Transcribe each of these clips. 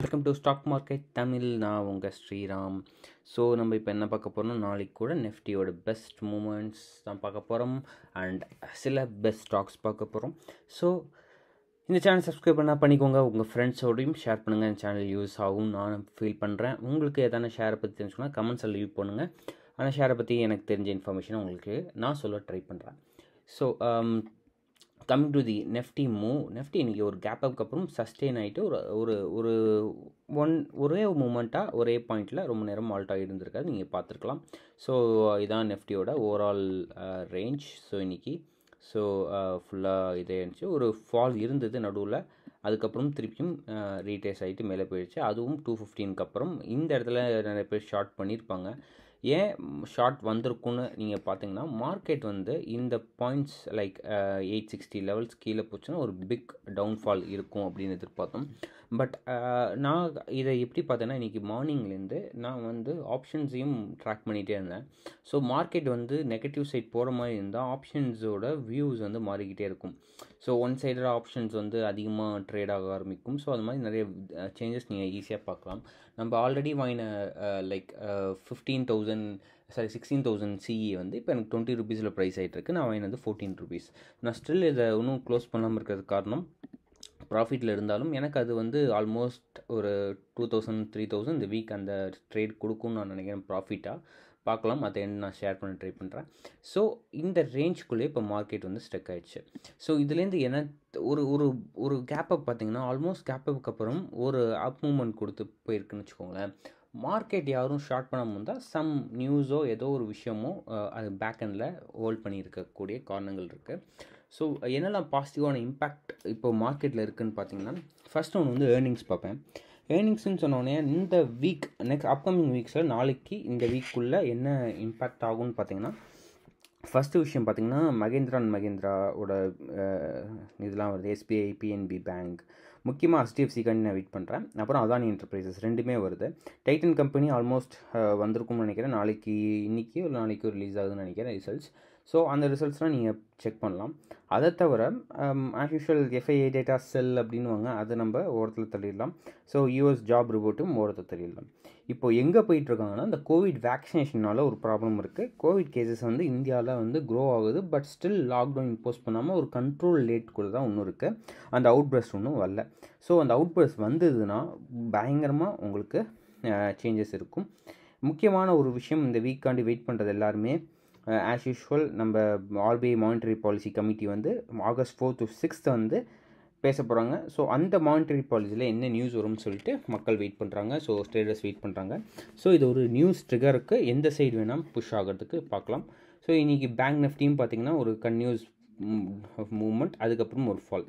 welcome to stock market Tamil நான் உங்கள் Sriram so நம்ம இப்போ என்ன பார்க்க போகிறோம் நாளைக்கு கூட நெஃப்டியோட பெஸ்ட் மூமெண்ட்ஸ் தான் பார்க்க போகிறோம் அண்ட் சில பெஸ்ட் ஸ்டாக்ஸ் பார்க்க போகிறோம் ஸோ இந்த சேனல் சப்ஸ்கிரைப் பண்ணால் பண்ணிக்கோங்க உங்கள் ஃப்ரெண்ட்ஸோடையும் ஷேர் பண்ணுங்கள் இந்த சேனல் யூஸ் ஆகும் நான் ஃபீல் பண்ணுறேன் உங்களுக்கு எதனா ஷேரை பற்றி தெரிஞ்சுக்கணும் கமெண்ட்ஸில் லீவ் பண்ணுங்கள் அந்த ஷேரை பற்றி எனக்கு தெரிஞ்ச இன்ஃபர்மேஷனை உங்களுக்கு நான் சொல்ல ட்ரை பண்ணுறேன் so coming to the Nifty move Nifty இன்றைக்கி ஒரு கேப் அப்க்கு அப்புறம் சஸ்டெயின் ஆகிட்டு ஒரு ஒரு ஒரு ஒன் ஒரே மூமெண்ட்டாக ஒரே பாயிண்டில் ரொம்ப நேரம் ஆல்ட் ஆகிருந்திருக்காது நீங்கள் பார்த்துருக்கலாம் ஸோ இதான் நெஃப்டியோட ஓவரால் ரேஞ்ச் ஸோ இன்றைக்கி ஸோ ஃபுல்லாக இதே இருந்துச்சு ஒரு ஃபால் இருந்தது நடுவில் அதுக்கப்புறம் திருப்பியும் ரீட்டேஸ் ஆகிட்டு மேலே போயிடுச்சு அதுவும் டூ ஃபிஃப்டீனுக்கு அப்புறம் இந்த இடத்துல நிறைய பேர் ஷார்ட் பண்ணியிருப்பாங்க ஏன் ஷார்ட் வந்திருக்குன்னு நீங்கள் பார்த்தீங்கன்னா மார்க்கெட் வந்து இந்த points like eight sixty levels கீழே போச்சுன்னா ஒரு பிக் டவுன்ஃபால் இருக்கும் அப்படின்னு எதிர்பார்த்தோம் பட் நான் இதை எப்படி பார்த்தேன்னா இன்றைக்கி மார்னிங்லேருந்து நான் வந்து ஆப்ஷன்ஸையும் ட்ராக் பண்ணிகிட்டே இருந்தேன் ஸோ மார்க்கெட் வந்து நெகட்டிவ் சைட் போகிற மாதிரி இருந்தால் ஆப்ஷன்ஸோட வியூஸ் வந்து மாறிக்கிட்டே இருக்கும் ஸோ ஒன் சைடட் ஆப்ஷன்ஸ் வந்து அதிகமாக ட்ரேட் ஆக ஆரம்பிக்கும் ஸோ அது மாதிரி நிறைய சேஞ்சஸ் நீங்கள் ஈஸியாக பார்க்கலாம் நம்ம ஆல்ரெடி வாங்கின like fifteen thousand sorry sixteen thousand CE வந்து இப்போ எனக்கு டுவெண்ட்டி ருபீஸில் ப்ரைஸ் ஆகிட்டு இருக்கு நான் வாங்கினது ஃபோர்டீன் ருபீஸ் நான் ஸ்டில் இதை இன்னும் க்ளோஸ் பண்ணாமல் இருக்கிறது காரணம் ப்ராஃபிட்டில் இருந்தாலும் எனக்கு அது வந்து ஆல்மோஸ்ட் ஒரு டூ தௌசண்ட் த்ரீ தௌசண்ட் இந்த வீக் அந்த ட்ரேட் கொடுக்கும்னு நான் நினைக்கிறேன் ப்ராஃபிட்டாக பார்க்கலாம் அதை என்ன நான் ஷேர் பண்ண ட்ரை பண்ணுறேன் ஸோ இந்த ரேஞ்சுக்குள்ளே இப்போ மார்க்கெட் வந்து ஸ்டெக் ஆயிடுச்சு ஸோ இதுலேருந்து என்ன ஒரு ஒரு ஒரு கேப் அப் பார்த்தீங்கன்னா ஆல்மோஸ்ட் கேப் அப்புக்கு அப்புறம் ஒரு அப் மூமெண்ட் கொடுத்து போயிருக்குன்னு வச்சுக்கோங்களேன் மார்க்கெட் யாரும் ஷார்ட் பண்ணாமல் இருந்தால் சம் நியூஸோ ஏதோ ஒரு விஷயமோ அது பேக் எண்டில் ஹோல்ட் பண்ணியிருக்கக்கூடிய காரணங்கள் இருக்குது ஸோ என்னெல்லாம் பாசிட்டிவான இம்பேக்ட் இப்போ மார்க்கெட்டில் இருக்குதுன்னு பார்த்தீங்கன்னா ஃபஸ்ட் ஒன்று வந்து ஏர்னிங்ஸ் பார்ப்பேன் ஏர்னிங்ஸ்னு சொன்னோடனே இந்த வீக் நெக்ஸ்ட் அப்கமிங் வீக்ஸில் நாளைக்கு இந்த வீக்குள்ளே என்ன இம்பேக்ட் ஆகும்னு பார்த்தீங்கன்னா ஃபஸ்ட்டு விஷயம் பார்த்தீங்கன்னா மகேந்திரா அண்ட் மகேந்திராவோட இதெல்லாம் வருது எஸ்பிஐ பிஎன்பி பேங்க் முக்கியமாக ஹெச்டிஎஃப்சிக்காண்டி நான் வெயிட் பண்ணுறேன் அப்புறம் அதானி என்டர்பிரைசஸ் ரெண்டுமே வருது டைட்டன் கம்பெனி ஆல்மோஸ்ட் வந்திருக்கும்னு நினைக்கிறேன் நாளைக்கு இன்றைக்கி ஒரு நாளைக்கு ரிலீஸ் ஆகுதுன்னு நினைக்கிறேன் ரிசல்ட்ஸ் ஸோ அந்த ரிசல்ட்ஸ்லாம் நீங்கள் செக் பண்ணலாம் அதை தவிர ஆஸ் யூஷுவல் எஃப்ஐஏ டேட்டா செல் அப்படின்வாங்க அதை நம்ம ஓரத்தில் தள்ளிடலாம் ஸோ யூஎஸ் ஜாப் ரிப்போர்ட்டும் ஓரத்தில் தள்ளிடலாம் இப்போ எங்கே போயிட்டுருக்காங்கன்னா இந்த கோவிட் வேக்சினேஷனால் ஒரு ப்ராப்ளம் இருக்குது கோவிட் கேசஸ் வந்து இந்தியாவில் வந்து க்ரோ ஆகுது பட் ஸ்டில் லாக்டவுன் இம்போஸ் பண்ணாமல் ஒரு கண்ட்ரோல் லேட்குள்ளே தான் ஒன்றும் இருக்குது அந்த அவுட் பிரஸ்ட் ஒன்றும் வரல ஸோ அந்த அவுட் பிரஸ்ட் வந்ததுன்னா பயங்கரமாக உங்களுக்கு சேஞ்சஸ் இருக்கும் முக்கியமான ஒரு விஷயம் இந்த வீக்காண்டி வெயிட் பண்ணுறது எல்லாருமே ஆஸ் யூஷுவல் நம்ம ஆர்பிஐ மானிட்டரி பாலிசி கமிட்டி வந்து ஆகஸ்ட் ஃபோர் டு சிக்ஸ்த் வந்து பேச போகிறாங்க ஸோ அந்த மானிட்டரி பாலிசியில் என்ன நியூஸ் வரும்னு சொல்லிட்டு மக்கள் வெயிட் பண்ணுறாங்க ஸோ ஸ்டேட்டஸ் வெயிட் பண்ணுறாங்க ஸோ இது ஒரு நியூஸ் ட்ரிகருக்கு எந்த சைடு வேணால் புஷ் ஆகிறதுக்கு பார்க்கலாம் ஸோ இன்றைக்கி பேங்க் நிஃப்டியும் பார்த்திங்கன்னா ஒரு கன்யூஸ் மூமெண்ட் அதுக்கப்புறம் ஒரு ஃபால்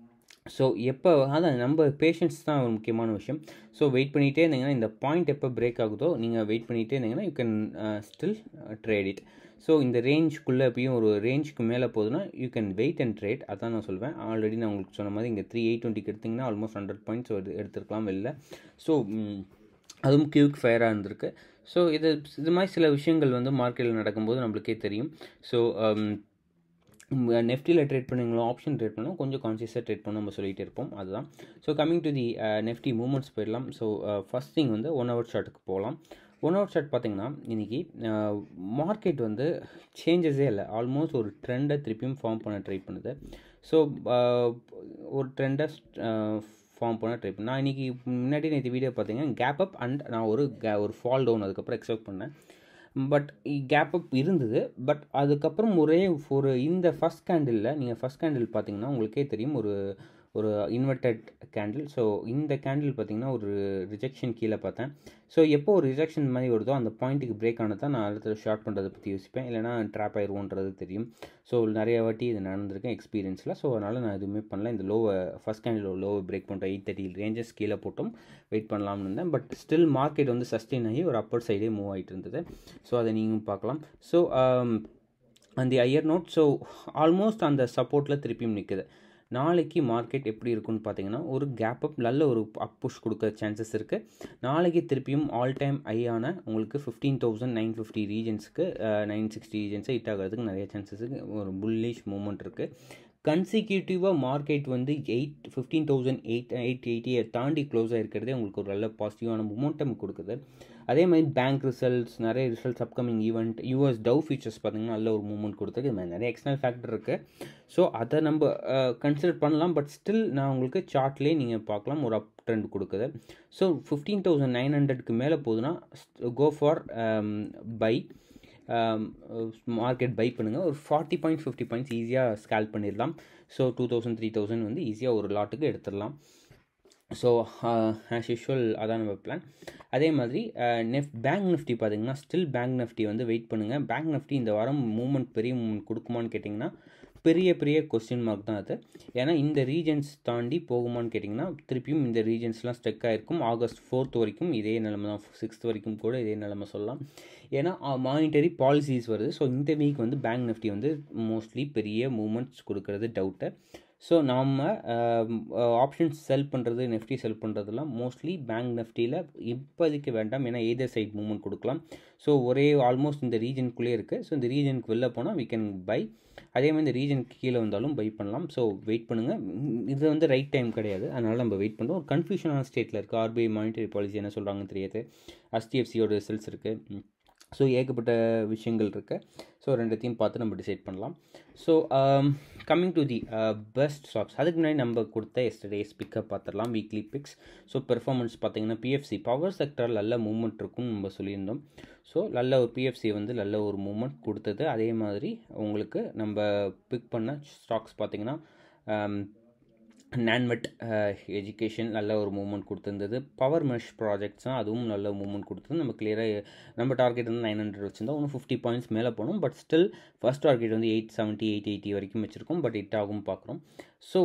ஸோ எப்போ அதான் நம்ம பேஷன்ஸ் தான் ஒரு முக்கியமான விஷயம் ஸோ வெயிட் பண்ணிகிட்டே இருந்தீங்கன்னா இந்த பாயிண்ட் எப்போ பிரேக் ஆகுதோ நீங்கள் வெயிட் பண்ணிகிட்டே இருந்தீங்கன்னா you can still trade it so இந்த ரேஞ்சுக்குள்ளே எப்பயும் ஒரு ரேஞ்சுக்கு மேலே போகுதுன்னா you can wait and trade அதான் நான் சொல்வேன் ஆல்ரெடி நான் உங்களுக்கு சொன்ன மாதிரி இங்கே த்ரீ எயிட் டுவெண்ட்டிக்கு எடுத்திங்கன்னா ஆல்மோஸ்ட் ஹண்ட்ரட் பாயிண்ட்ஸ் எடுத்துருக்கலாம் வெளில ஸோ அதுவும் கியூக் ஃபயராக இருந்திருக்கு ஸோ இது இது மாதிரி சில விஷயங்கள் வந்து மார்க்கெட்டில் நடக்கும்போது நம்மளுக்கே தெரியும் ஸோ நெஃப்டியில் ட்ரேட் பண்ணுங்களோ ஆப்ஷன் ட்ரேட் பண்ணால் கொஞ்சம் கான்சியஸாக ட்ரேட் பண்ண நம்ம சொல்லிகிட்டே இருப்போம் அதுதான் so coming to the Nifty moments போயிடலாம் ஸோ ஃபஸ்ட் திங் வந்து ஒன் ஹவர் ஷார்ட்டுக்கு போகலாம் ஒன் ஹவர் ஷார்ட் பார்த்திங்கன்னா இன்றைக்கி மார்க்கெட் வந்து சேஞ்சஸே இல்லை ஆல்மோஸ்ட் ஒரு ட்ரெண்டை திருப்பியும் ஃபார்ம் பண்ண ட்ரை பண்ணுது ஸோ ஒரு ட்ரெண்டை ஃபார்ம் பண்ண ட்ரை பண்ணேன் நான் இன்றைக்கி முன்னாடி நேற்று வீடியோ பார்த்தீங்கன்னா கேப் அப் அண்ட் நான் ஒரு கே ஒரு ஃபால் டவுன் அதுக்கப்புறம் எக்ஸ்பெக்ட் பண்ணேன் பட் கேப் அப் இருந்தது பட் அதுக்கப்புறம் ஒரே ஒரு இந்த ஃபஸ்ட் கேண்டிலில் நீங்கள் ஃபஸ்ட் கேண்டில் பார்த்தீங்கன்னா உங்களுக்கே தெரியும் ஒரு ஒரு இன்வெர்டட் கேண்டில் ஸோ இந்த கேண்டில் பார்த்திங்கன்னா ஒரு ரிஜெக்ஷன் கீழே பார்த்தேன் ஸோ எப்போ ஒரு ரிஜெக்ஷன் மாதிரி வருதோ அந்த பாயிண்ட்டுக்கு பிரேக் ஆனது தான் நான் அடுத்த ஷார்ட் பண்ணுறதை பற்றி யோசிப்பேன் இல்லைனா ட்ராப் ஆயிடுவோன்றது தெரியும் ஸோ நிறைய வாட்டி இது நடந்திருக்கேன் எக்ஸ்பீரியன்ஸில் ஸோ அதனால் நான் எதுவுமே பண்ணல இந்த லோவை ஃபஸ்ட் கேண்டில் லோவை பிரேக் பண்ணுற எயிட் தேர்ட்டி ரேஞ்சஸ் கீழே போட்டும் வெயிட் பண்ணலாம்னு இருந்தேன் பட் ஸ்டில் மார்க்கெட் வந்து சஸ்டெயின் ஆகி ஒரு அப்பர் சைடே மூவ் ஆகிட்டு இருந்தது ஸோ அதை நீங்களும் பார்க்கலாம் ஸோ அந்த ஐயர் நோட் ஸோ ஆல்மோஸ்ட் அந்த சப்போர்ட்டில் திருப்பியும் நிற்குது நாளைக்கு மார்க்கெட் எப்படி இருக்குன்னு பார்த்தீங்கன்னா ஒரு கேப் அப் நல்ல ஒரு அப் புஷ் கொடுக்க சான்சஸ் இருக்குது நாளைக்கு திருப்பியும் ஆல் டைம் ஐயான உங்களுக்கு ஃபிஃப்டீன் தௌசண்ட் நைன் ஃபிஃப்டி ரீஜன்ஸுக்கு நைன் சிக்ஸ்டி ரீஜன்ஸை ஹிட் ஆகிறதுக்கு நிறைய சான்சஸ் ஒரு புல்லிஷ் மூமெண்ட் இருக்குது கன்சிக்யூட்டிவாக மார்க்கெட் வந்து eight fifteen thousand eight eight எயிட்டியை தாண்டி க்ளோஸ் ஆகிருக்கிறதே உங்களுக்கு ஒரு நல்ல பாசிட்டிவான மொமெண்டம் கொடுக்குது அதே மாதிரி பேங்க் ரிசல்ட்ஸ் நிறைய results upcoming event US Dow futures பார்த்தீங்கன்னா நல்ல ஒரு மூவ்மெண்ட் கொடுத்துருக்கு இது மாதிரி நிறைய எக்ஸ்டர்னல் ஃபேக்டர் இருக்குது ஸோ அதை நம்ம கன்சிடர் பண்ணலாம் பட் ஸ்டில் நான் உங்களுக்கு சார்ட்லேயே நீங்கள் பார்க்கலாம் ஒரு அப் ட்ரெண்ட் கொடுக்குது ஸோ ஃபிஃப்டீன் தௌசண்ட் நைன் ஹண்ட்ரட்க்கு மேலே போகுதுன்னா go for buy market buy பண்ணுங்கள் ஒரு ஃபார்ட்டி பாயிண்ட் ஃபிஃப்டி பாயிண்ட்ஸ் ஈஸியாக ஸ்கேல் பண்ணிடலாம் so two thousand three thousand வந்து ஈஸியாக ஒரு லாட்டுக்கு எடுத்துடலாம் ஸோ ஆஸ் யூஷுவல் அதான் நம்ம பிளான் அதே மாதிரி நெஃப் பேங்க் நிஃப்டி பார்த்தீங்கன்னா ஸ்டில் பேங்க் நிஃப்டி வந்து வெயிட் பண்ணுங்கள் பேங்க் நிஃப்டி இந்த வாரம் மூவ்மெண்ட் பெரிய மூவ்மெண்ட் கொடுக்குமான்னு கேட்டிங்கன்னா பெரிய பெரிய கொஸ்டின் மார்க் தான் அது ஏன்னா இந்த ரீஜன்ஸ் தாண்டி போகுமான்னு கேட்டிங்கன்னா திருப்பியும் இந்த ரீஜன்ஸ்லாம் ஸ்டெக் ஆகிருக்கும் ஆகஸ்ட் ஃபோர்த் வரைக்கும் இதே நிலமை தான் சிக்ஸ்த் வரைக்கும் கூட இதே நிலமை சொல்லலாம் ஏன்னா மானிட்டரி பாலிசிஸ் வருது ஸோ இந்த வீக் வந்து பேங்க் நிஃப்டி வந்து மோஸ்ட்லி பெரிய மூமெண்ட்ஸ் கொடுக்கறது டவுட்டு ஸோ நாம் ஆப்ஷன்ஸ் செல் பண்ணுறது நெஃப்டி செல் பண்ணுறதுலாம் மோஸ்ட்லி பேங்க் நெஃப்டியில் இப்போதைக்கு வேண்டாம் ஏன்னா எய்தர் சைட் மூவ்மெண்ட் கொடுக்கலாம் ஸோ ஒரே ஆல்மோஸ்ட் இந்த ரீஜனுக்குள்ளே இருக்குது ஸோ இந்த ரீஜனுக்கு வெளில போனால் வி கேன் பை அதே மாதிரி இந்த ரீஜனுக்கு கீழே வந்தாலும் பை பண்ணலாம் ஸோ வெயிட் பண்ணுங்கள் இது வந்து ரைட் டைம் கிடையாது அதனால் நம்ம வெயிட் பண்ணுறோம் ஒரு கன்ஃபியூஷனான ஸ்டேட்டில் இருக்குது ஆர்பிஐ மானிட்டரி பாலிசி என்ன சொல்கிறாங்கன்னு தெரியாது எஸ்டிஎஃப்சியோட ரிசல்ட்ஸ் இருக்குது ஸோ ஏகப்பட்ட விஷயங்கள் இருக்குது ஸோ ரெண்டுத்தையும் பார்த்து நம்ம டிசைட் பண்ணலாம் so coming to the best stocks அதுக்கு முன்னாடி நம்ம கொடுத்த எஸ்டர்டேஸ் பிக்கப் பார்த்துடலாம் வீக்லி பிக்ஸ் ஸோ பெர்ஃபார்மன்ஸ் பார்த்தீங்கன்னா பிஎஃப்சி பவர் செக்டர் நல்ல மூவ்மெண்ட் இருக்கும்னு நம்ம சொல்லியிருந்தோம் ஸோ நல்ல ஒரு பிஎஃப்சி வந்து நல்ல ஒரு மூவ்மெண்ட் கொடுத்தது அதே மாதிரி உங்களுக்கு நம்ம பிக் பண்ண ஸ்டாக்ஸ் பார்த்தீங்கன்னா நான்வெட் எஜுகேஷன் நல்ல ஒரு மூவ்மெண்ட் கொடுத்துருந்தது பவர் மெஷ் ப்ராஜெக்ட்ஸும் அதுவும் நல்ல மூவ்மெண்ட் கொடுத்தது நம்ம கிளியராக நம்ம டார்கெட் வந்து நைன் ஹண்ட்ரட் வச்சுருந்தோம் ஒன்று ஃபிஃப்டி பாயிண்ட்ஸ் மேலே போனோம் பட் ஸ்டில் ஃபஸ்ட் டார்கெட் வந்து எயிட் செவன்ட்டி எயிட் எயிட்டி வரைக்கும் வச்சுருக்கோம் பட் ஹிட் ஆகும் பார்க்குறோம் ஸோ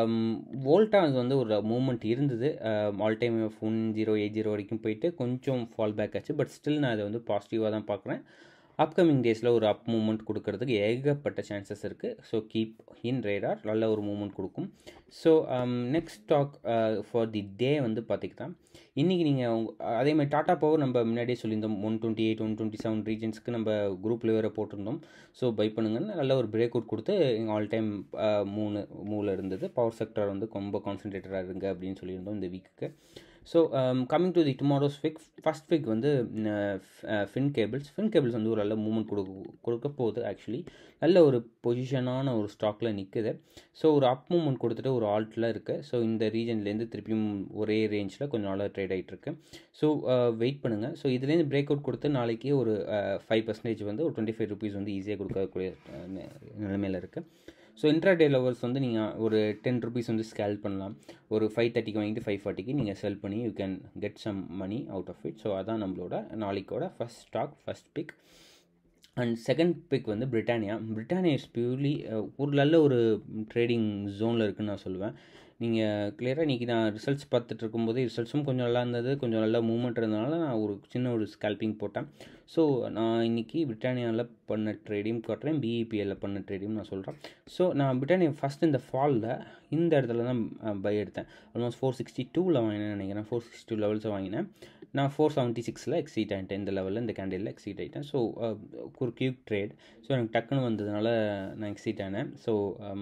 வோல்டா வந்து ஒரு மூவ்மெண்ட் இருந்தது all time one zero eight zero வரைக்கும் போயிட்டு கொஞ்சம் ஃபால் பேக் ஆச்சு பட் ஸ்டில் நான் அதை வந்து பாசிட்டிவாக தான் பார்க்குறேன் அப்கமிங் டேஸில் ஒரு அப் மூமெண்ட் கொடுக்கறதுக்கு ஏகப்பட்ட சான்சஸ் இருக்குது ஸோ கீப் இன் ரேடார் நல்ல ஒரு மூமெண்ட் கொடுக்கும் so next stock for the day வந்து பார்த்திங்கன்னா இன்றைக்கி நீங்கள் அதே மாதிரி டாட்டா பவர் நம்ம முன்னாடியே சொல்லியிருந்தோம் one twenty eight one twenty seven ரீஜன்ஸ்க்கு நம்ம குரூப்பில் வேறு போட்டிருந்தோம் ஸோ பை பண்ணுங்கன்னு நல்ல ஒரு பிரேக் அவுட் கொடுத்து எங்கள் ஆல் டைம் மூணு மூவில் இருந்தது பவர் செக்டர் வந்து ரொம்ப கான்சன்ட்ரேட்டடாக இருங்க அப்படின்னு சொல்லியிருந்தோம் இந்த வீக்குக்கு so coming to the tomorrow's pick first pick வந்து ஃபின் கேபிள்ஸ் ஃபின் கேபிள்ஸ் வந்து ஒரு நல்ல மூவ்மெண்ட் கொடுக்க கொடுக்க போகுது ஆக்சுவலி நல்ல ஒரு பொசிஷனான ஒரு ஸ்டாக்கில் நிற்குது ஸோ ஒரு அப் மூவ்மெண்ட் கொடுத்துட்டு ஒரு ஆல்ட்டில் இருக்குது ஸோ இந்த ரீஜன்லேருந்து திருப்பியும் ஒரே ரேஞ்சில் கொஞ்சம் நாளாக ட்ரேட் ஆகிட்டு இருக்கு ஸோ வெயிட் பண்ணுங்கள் ஸோ இதுலேருந்து பிரேக் அவுட் கொடுத்து நாளைக்கு ஒரு ஃபைவ் பர்சன்டேஜ் வந்து ஒரு டுவெண்ட்டி ஃபைவ் ருபீஸ் வந்து ஈஸியாக கொடுக்கக்கூடிய நிலைமையில் இருக்குது ஸோ இன்ட்ராடே லவர்ஸ் வந்து நீங்கள் ஒரு டென் ருபீஸ் வந்து ஸ்கேல் பண்ணலாம் ஒரு ஃபைவ் தேர்ட்டிக்கு வாங்கிட்டு ஃபைவ் ஃபார்ட்டிக்கு நீங்கள் செல் பண்ணி you can get some money out of it so அதான் நம்மளோட நாளைக்கோட first stock first pick and second pick வந்து பிரிட்டானியா பிரிட்டானியா இஸ் பியூர்லி ஒரு நல்ல ஒரு ட்ரேடிங் ஜோனில் இருக்குதுன்னு நான் சொல்லுவேன் நீங்கள் கிளியராக இன்றைக்கி நான் ரிசல்ட்ஸ் பார்த்துட்டு இருக்கும்போது ரிசல்ட்ஸும் கொஞ்சம் நல்லா இருந்தது கொஞ்சம் நல்ல மூவ்மெண்ட் இருந்தனால நான் ஒரு சின்ன ஒரு ஸ்கேல்பிங் போட்டேன் ஸோ நான் இன்றைக்கி பிரிட்டானியாவில் பண்ண ட்ரேடிங் காட்டுறேன் பிஇபிஎல்ல பண்ண ட்ரேடிங் நான் சொல்கிறேன் ஸோ நான் பிரிட்டானியா ஃபஸ்ட் இந்த ஃபாலில் இந்த இடத்துல தான் பை எடுத்தேன் ஆல்மோஸ்ட் ஃபோர் சிக்ஸ்டி டூவில் வாங்கினேன் நினைக்கிறேன் ஃபோர் சிக்ஸ்டி டூ லெவல்ஸை வாங்கினேன் நான் ஃபோர் செவன்ட்டி சிக்ஸில் எக்ஸீட் ஆகிட்டேன் இந்த லெவலில் இந்த கேண்டிலில் எக்ஸீட் ஆகிட்டேன் ஸோ ஒரு கியூக் ட்ரேட் ஸோ எனக்கு டக்குன்னு வந்ததுனால நான் எக்ஸீட் ஆனேன் so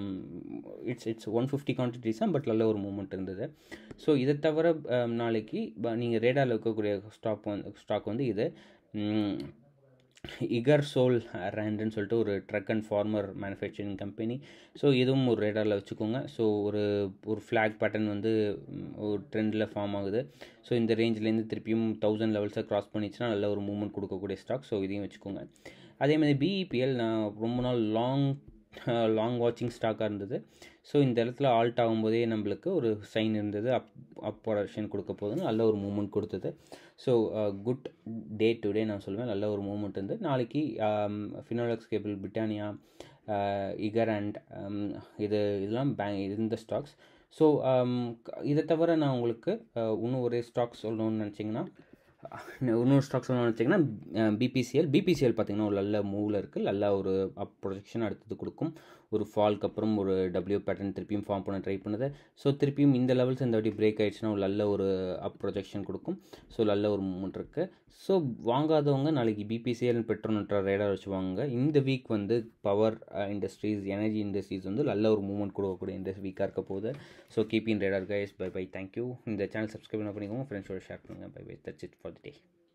it's it's one fifty quantities தான் பட் நல்ல ஒரு மூமெண்ட் இருந்தது ஸோ இதை தவிர நாளைக்கு நீங்கள் ரேடாவில் இருக்கக்கூடிய ஸ்டாக் வந்து ஸ்டாக் வந்து இது இகர் சோல் ரேண்டுன்னு சொல்லிட்டு ஒரு drug and pharma manufacturing company so இதுவும் ஒரு ரேடாரில் வச்சுக்கோங்க ஸோ ஒரு ஒரு ஃப்ளாக் பேட்டர்ன் வந்து ஒரு ட்ரெண்டில் ஃபார்ம் ஆகுது ஸோ இந்த ரேஞ்சிலேருந்து திருப்பியும் தௌசண்ட் லெவல்ஸை க்ராஸ் பண்ணிச்சுன்னா நல்ல ஒரு மூவ்மெண்ட் கொடுக்கக்கூடிய ஸ்டாக் ஸோ இதையும் வச்சுக்கோங்க அதே மாதிரி பிஇபிஎல் நான் ரொம்ப நாள் லாங் லாங் வாட்சிங் ஸ்டாக்காக இருந்தது ஸோ இந்த இடத்துல ஆல்ட் ஆகும்போதே நம்மளுக்கு ஒரு சைன் இருந்தது அப் அப் ப்ரொடக்ஷன் கொடுக்க போதுன்னு நல்ல ஒரு மூமெண்ட் கொடுத்தது so good day today நான் சொல்லுவேன் நல்ல ஒரு மூமெண்ட் இருந்து நாளைக்கு Finolex cable Britannia Eicher and இது இதெல்லாம் பேங்க் இந்த ஸ்டாக்ஸ் ஸோ இதை தவிர நான் உங்களுக்கு இன்னும் ஒரே ஸ்டாக் சொல்லணும்னு நினச்சிங்கன்னா இன்னொரு ஸ்டாக்ஸ் வச்சிங்கன்னா பிபிசிஎல் பிபிசிஎல் பார்த்தீங்கன்னா ஒரு நல்ல மூவில் இருக்குது நல்ல ஒரு அப் ப்ரொஜெக்ஷன் அடுத்தது கொடுக்கும் ஒரு ஃபால்க்கு அப்புறம் ஒரு டபிள்யூ பேட்டர்ன் திருப்பியும் ஃபார்ம் பண்ண ட்ரை பண்ணுது ஸோ திருப்பியும் இந்த லெவல்ஸ் இந்த வாட்டி பிரேக் ஆகிடுச்சுன்னா ஒரு நல்ல ஒரு அப் ப்ரொஜெக்ஷன் கொடுக்கும் ஸோ நல்ல ஒரு மூமெண்ட் இருக்குது ஸோ வாங்காதவங்க நாளைக்கு பிபிசிஎல் பெட்ரோன்ற ரேடார் வச்சு வாங்க இந்த வீக் வந்து பவர் இண்டஸ்ட்ரீஸ் எனர்ஜி இண்டஸ்ட்ரீஸ் வந்து நல்ல ஒரு மூவ்மெண்ட் கொடுக்கக்கூடிய இந்த வீக்காக இருக்க போகுது so keep in radar guys bye bye thank you இந்த சேனல் சப்ஸ்கிரைப் பண்ண பண்ணிக்கோங்க ஃப்ரெண்ட்ஸோட ஷேர் பண்ணுங்கள் bye bye that's it for the day